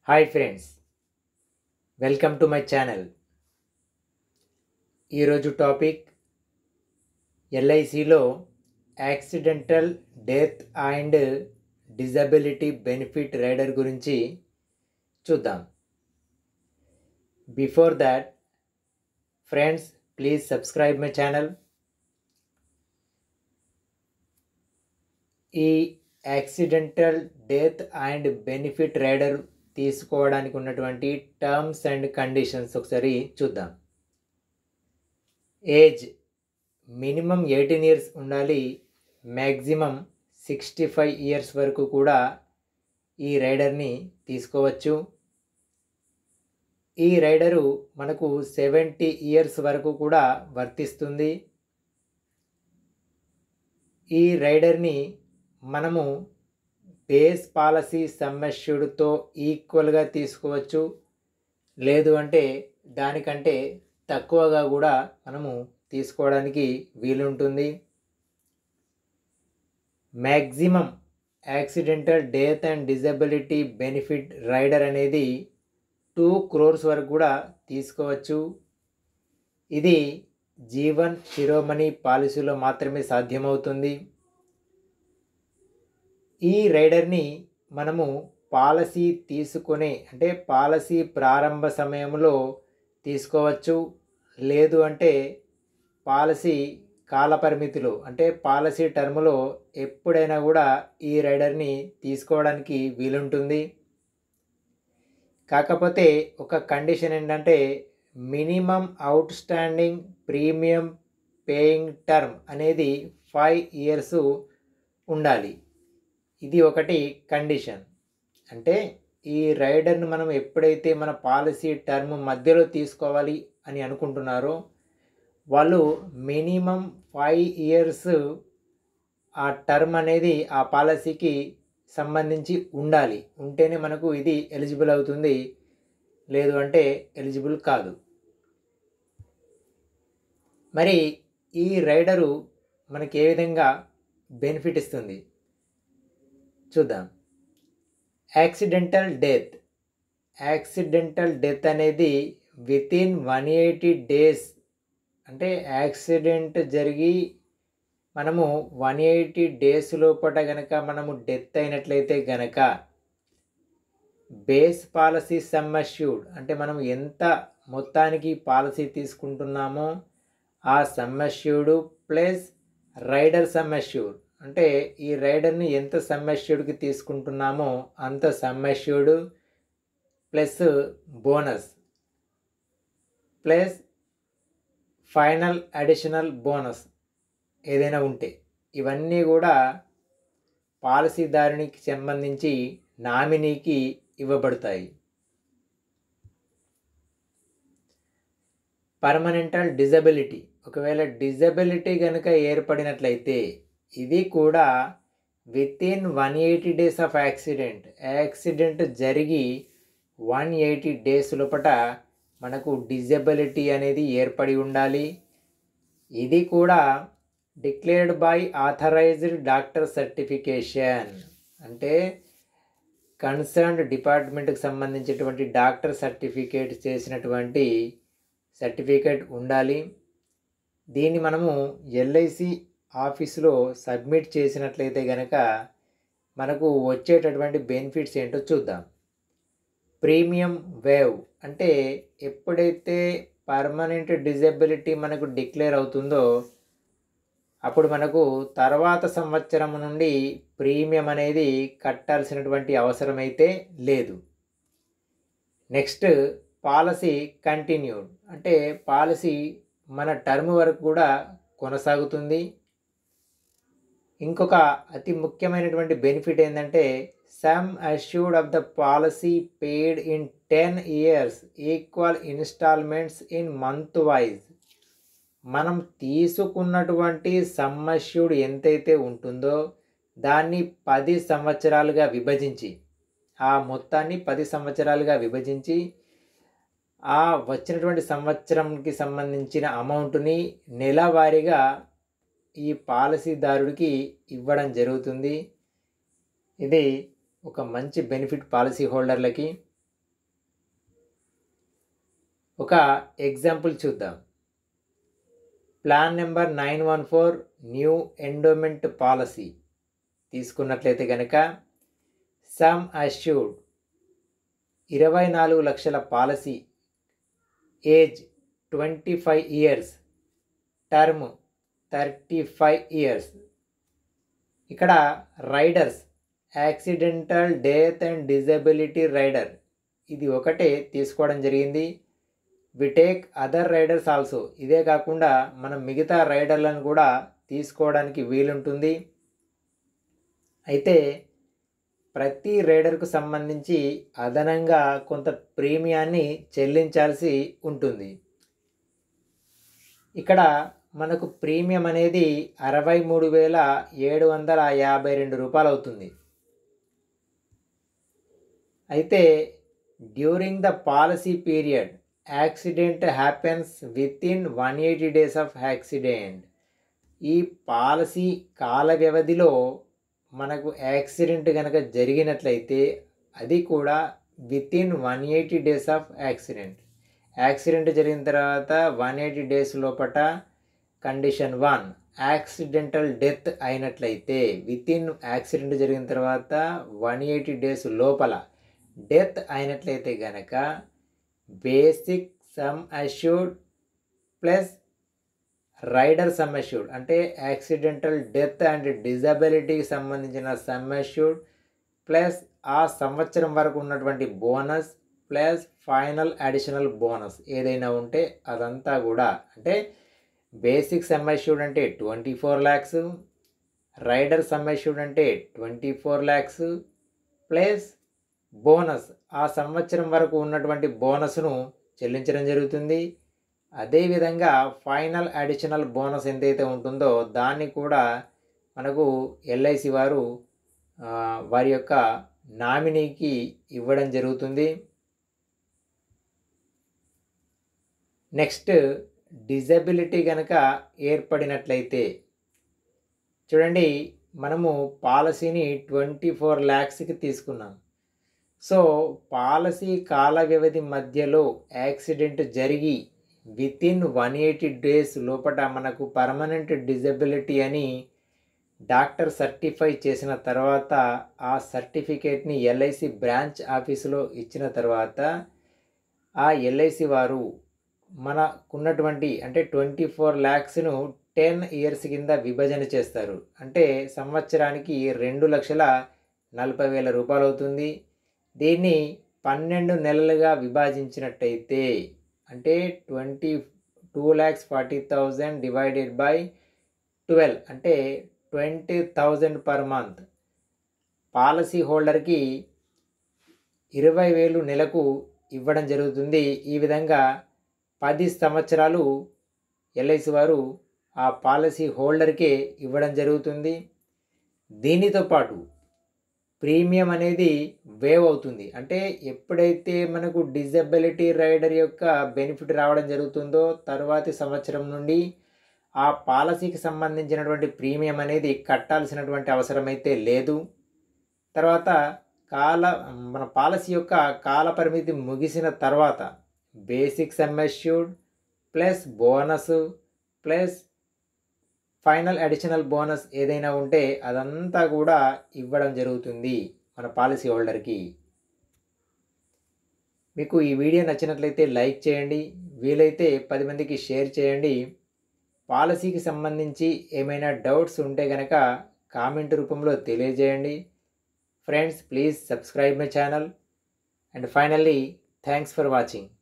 hi friends welcome to my channel ఈరోజు topic ఎల్ఐసిలో accidental death and disability benefit rider గురించి చూద్దాం before that friends please subscribe my channel ఈ accidental death and benefit rider తీసుకోవడానికి ఉన్నటువంటి terms and conditions ఒకసారి చూద్దాం age minimum eighteen years ఉండాలి మ్యాక్సిమం సిక్స్టీ ఫైవ్ ఇయర్స్ వరకు కూడా ఈ రైడర్ని తీసుకోవచ్చు ఈ రైడరు మనకు సెవెంటీ ఇయర్స్ వరకు కూడా వర్తిస్తుంది ఈ రైడర్ని మనము బేస్ పాలసీ సమ్మెష్యుడితో ఈక్వల్గా తీసుకోవచ్చు లేదు అంటే దానికంటే తక్కువగా కూడా మనము తీసుకోవడానికి వీలుంటుంది maximum accidental death and disability benefit rider అనేది టూ క్రోర్స్ వరకు కూడా తీసుకోవచ్చు ఇది జీవన్ శిరోమణి పాలసీలో మాత్రమే సాధ్యమవుతుంది ఈ రైడర్ని మనము పాలసీ తీసుకునే అంటే పాలసీ ప్రారంభ సమయంలో తీసుకోవచ్చు లేదు అంటే పాలసీ కాలపరిమితిలో అంటే పాలసీ టర్మ్లో ఎప్పుడైనా కూడా ఈ రైడర్ని తీసుకోవడానికి వీలుంటుంది కాకపోతే ఒక కండిషన్ ఏంటంటే minimum outstanding premium paying term అనేది ఫైవ్ ఇయర్స్ ఉండాలి ఇది ఒకటి కండిషన్ అంటే ఈ రైడర్ని మనం ఎప్పుడైతే మన పాలసీ టర్మ్ మధ్యలో తీసుకోవాలి అని అనుకుంటున్నారో వాళ్ళు మినిమం ఫైవ్ ఇయర్స్ ఆ టర్మ్ అనేది ఆ పాలసీకి సంబంధించి ఉండాలి ఉంటేనే మనకు ఇది ఎలిజిబుల్ అవుతుంది లేదు అంటే ఎలిజిబుల్ కాదు మరి ఈ రైడరు మనకి ఏ విధంగా బెనిఫిట్ ఇస్తుంది చూద్దాం యాక్సిడెంటల్ డెత్ యాక్సిడెంటల్ డెత్ అనేది within one eighty days అంటే యాక్సిడెంట్ జరిగి మనము వన్ ఎయిటీ డేస్ లోపల గనక మనము డెత్ అయినట్లయితే గనక బేస్ పాలసీ సమ్మష్యూడ్ అంటే మనం ఎంత మొత్తానికి పాలసీ తీసుకుంటున్నామో ఆ సమ్మష్యూడు ప్లస్ రైడర్ సమ్మష్యూడ్ అంటే ఈ రైడర్ని ఎంత సమ్మష్యూడ్కి తీసుకుంటున్నామో అంత sum assured plus bonus plus final additional bonus ఏదైనా ఉంటే ఇవన్నీ కూడా పాలసీదారునికి సంబంధించి నామినీకి ఇవ్వబడతాయి పర్మనెంటల్ డిజబిలిటీ ఒకవేళ డిజబిలిటీ కనుక ఏర్పడినట్లయితే ఇది కూడా within one eighty days of accident accident జరిగి వన్ ఎయిటీ డేస్ లోపల మనకు డిజబిలిటీ అనేది ఏర్పడి ఉండాలి ఇది కూడా declared by authorised doctor certification అంటే కన్సర్న్డ్ డిపార్ట్మెంట్కి సంబంధించినటువంటి డాక్టర్ సర్టిఫికేట్ చేసినటువంటి సర్టిఫికేట్ ఉండాలి దీన్ని మనము ఎల్ఐసి ఆఫీసులో సబ్మిట్ చేసినట్లయితే కనుక మనకు వచ్చేటటువంటి బెనిఫిట్స్ ఏంటో చూద్దాం ప్రీమియం వేవ్ అంటే ఎప్పుడైతే పర్మనెంట్ డిజబిలిటీ మనకు డిక్లేర్ అవుతుందో అప్పుడు మనకు తర్వాత సంవత్సరం నుండి ప్రీమియం అనేది కట్టాల్సినటువంటి అవసరం అయితే లేదు నెక్స్ట్ పాలసీ కంటిన్యూడ్ అంటే పాలసీ మన టర్మ్ వరకు కూడా కొనసాగుతుంది ఇంకొక అతి ముఖ్యమైనటువంటి బెనిఫిట్ ఏంటంటే sum assured of the policy paid in ten years equal instalments in month wise మనం తీసుకున్నటువంటి సమ్మష్యూడ్ ఎంతైతే ఉంటుందో దాన్ని పది సంవత్సరాలుగా విభజించి ఆ మొత్తాన్ని పది సంవత్సరాలుగా విభజించి ఆ వచ్చినటువంటి సంవత్సరంకి సంబంధించిన అమౌంట్ని నెలవారీగా ఈ పాలసీదారుడికి ఇవ్వడం జరుగుతుంది ఇది ఒక మంచి బెనిఫిట్ పాలసీ హోల్డర్లకి ఒక ఎగ్జాంపుల్ చూద్దాం plan number nine one four new endowment policy తీసుకున్నట్లయితే కనుక సమ్ అష్యూర్డ్ ఇరవై నాలుగు లక్షల policy age twenty five years term thirty five years ఇక్కడ riders accidental death and disability rider ఇది ఒకటే తీసుకోవడం జరిగింది we take other riders also ఇదే కాకుండా మనం మిగతా రైడర్లను కూడా తీసుకోవడానికి వీలుంటుంది అయితే ప్రతి రైడర్కు సంబంధించి అదనంగా కొంత ప్రీమియాన్ని చెల్లించాల్సి ఉంటుంది ఇక్కడ మనకు ప్రీమియం అనేది అరవై మూడు వేల ఏడు వందల యాభై రెండు రూపాయలు అవుతుంది అయితే during the policy period accident happens within one eighty days of accident ఈ పాలసీ కాల వ్యవధిలో మనకు యాక్సిడెంట్ కనుక జరిగినట్లయితే అది కూడా within one eighty days of accident accident జరిగిన తర్వాత వన్ ఎయిటీ డేస్ లోపట కండిషన్ వన్ యాక్సిడెంటల్ డెత్ అయినట్లయితే విత్ ఇన్ యాక్సిడెంట్ జరిగిన తర్వాత వన్ ఎయిటీ డేస్ లోపల డెత్ అయినట్లయితే గనక basic sum assured plus rider sum assured అంటే యాక్సిడెంటల్ డెత్ అండ్ డిజబిలిటీకి సంబంధించిన సమ్ అష్యూర్డ్ ప్లస్ ఆ సంవత్సరం వరకు ఉన్నటువంటి bonus plus final additional bonus ఏదైనా ఉంటే అదంతా కూడా అంటే బేసిక్ సమ్ అష్యూర్డ్ అంటే twenty four lakhs rider sum assured అంటే twenty four lakhs plus bonus ఆ సంవత్సరం వరకు ఉన్నటువంటి బోనస్ను చెల్లించడం జరుగుతుంది అదేవిధంగా ఫైనల్ అడిషనల్ బోనస్ ఎంతైతే ఉంటుందో దాన్ని కూడా మనకు ఎల్ఐసి వారు వారి యొక్క నామినీకి ఇవ్వడం జరుగుతుంది నెక్స్ట్ డిజబిలిటీ కనుక ఏర్పడినట్లయితే చూడండి మనము పాలసీని ట్వంటీ ఫోర్ ల్యాక్స్కి తీసుకున్నాం సో పాలసీ కాల వ్యవధి మధ్యలో యాక్సిడెంట్ జరిగి within one eighty days లోపల మనకు పర్మనెంట్ డిజబిలిటీ అని డాక్టర్ సర్టిఫై చేసిన తర్వాత ఆ సర్టిఫికేట్ని ఎల్ఐసి బ్రాంచ్ ఆఫీసులో ఇచ్చిన తర్వాత ఆ ఎల్ఐసి వారు మనకున్నటువంటి అంటే ట్వంటీ ఫోర్ ల్యాక్స్ను టెన్ ఇయర్స్ కింద విభజన చేస్తారు అంటే సంవత్సరానికి రెండు లక్షల నలభై వేల రూపాయలు అవుతుంది దీన్ని పన్నెండు నెలలుగా విభజించినట్టయితే అంటే twenty two lakhs forty thousand divided by twelve అంటే twenty thousand per month policy హోల్డర్కి ఇరవై వేలు నెలకు ఇవ్వడం జరుగుతుంది ఈ విధంగా పది సంవత్సరాలు ఎల్ఐసి వారు ఆ పాలసీ హోల్డర్కే ఇవ్వడం జరుగుతుంది దీనితో పాటు ప్రీమియం అనేది వేవ్ అవుతుంది అంటే ఎప్పుడైతే మనకు డిజబిలిటీ రైడర్ యొక్క బెనిఫిట్ రావడం జరుగుతుందో తర్వాతి సంవత్సరం నుండి ఆ పాలసీకి సంబంధించినటువంటి ప్రీమియం అనేది కట్టాల్సినటువంటి అవసరం అయితే లేదు తర్వాత కాల మన పాలసీ యొక్క కాల పరిమితి ముగిసిన తర్వాత basic sum assured plus bonus plus final additional bonus ఏదైనా ఉంటే అదంతా కూడా ఇవ్వడం జరుగుతుంది మన పాలసీ హోల్డర్కి మీకు ఈ వీడియో నచ్చినట్లయితే లైక్ చేయండి వీలైతే పది మందికి షేర్ చేయండి పాలసీకి సంబంధించి ఏమైనా డౌట్స్ ఉంటే కనుక కామెంట్ రూపంలో తెలియజేయండి friends please subscribe my channel and finally thanks for watching